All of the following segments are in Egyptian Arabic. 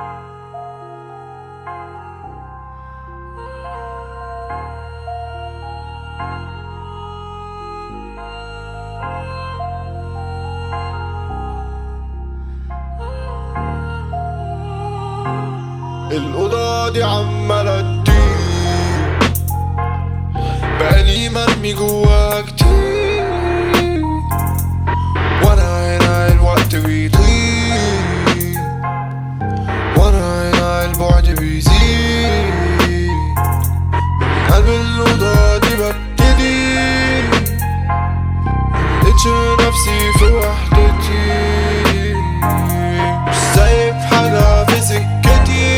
الأوضة دي عمالة تطير بقالي مرمي جواها كتير وانا هنا الوقت بيطير وانا هنا البعد بيزيد من قلب الأوضة دي ببتدي ملقتش نفسي في وحدتي مش سايب حاجة في سكتي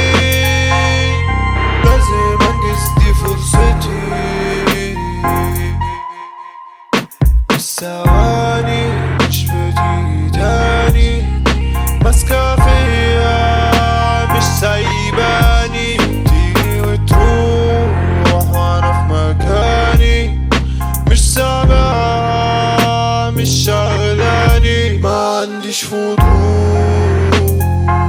لازم انجز دي فرصتي الثواني مش بتيجي تاني ماسكة فيا مش سايباني تيجي وتروح وانا في مكاني مش سامعها مش شغلاني ما عنديش فضول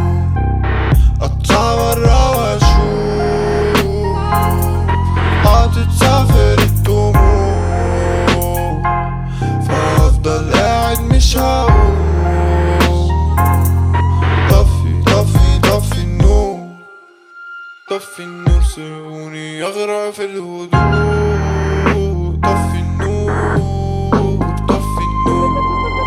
اطلع برا واشوف هتتسافر الدموع فافضل قاعد مش هقوم طفي طفي طفي النور طفي النور سيبوني اغرق في الهدوء طفي النور طفي النور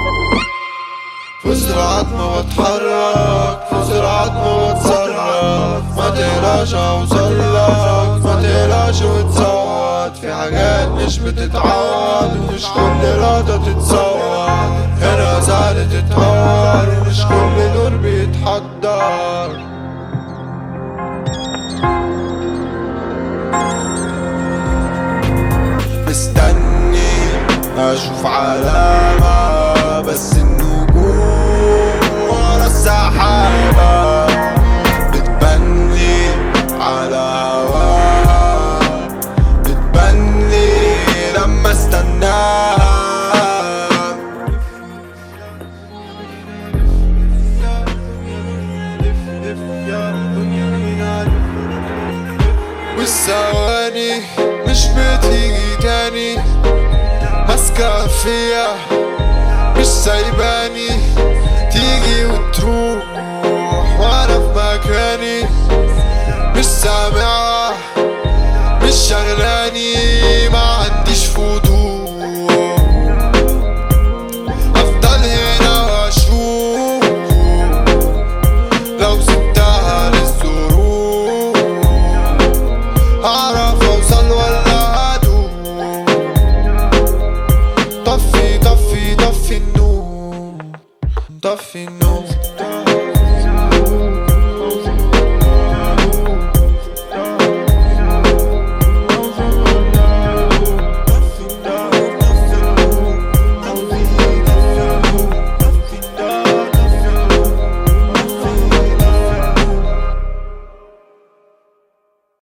في زراعات ما بتحرك في زراعات ما بتصرف ما تقلقش اوصلك ما تقلقش وتصوت في حاجات مش بتتعوض ومش كل لقطة تتصور هنا سهل تتهور ومش كل دور بيتحضر مستني اشوف علامة بس النجوم ورا السحابة بتبني على هواها بتبني لما استناها والثواني مش بتيجي تاني ماسكة فيا مش سايباني تيجي وتروح وانا في مكاني مش سامعها مش شغلاني ما عنديش فضول افضل هنا واشوف لو سبتها للظروف هعرف اوصل ولا ادوم طفي طفي طفي النور طفي النور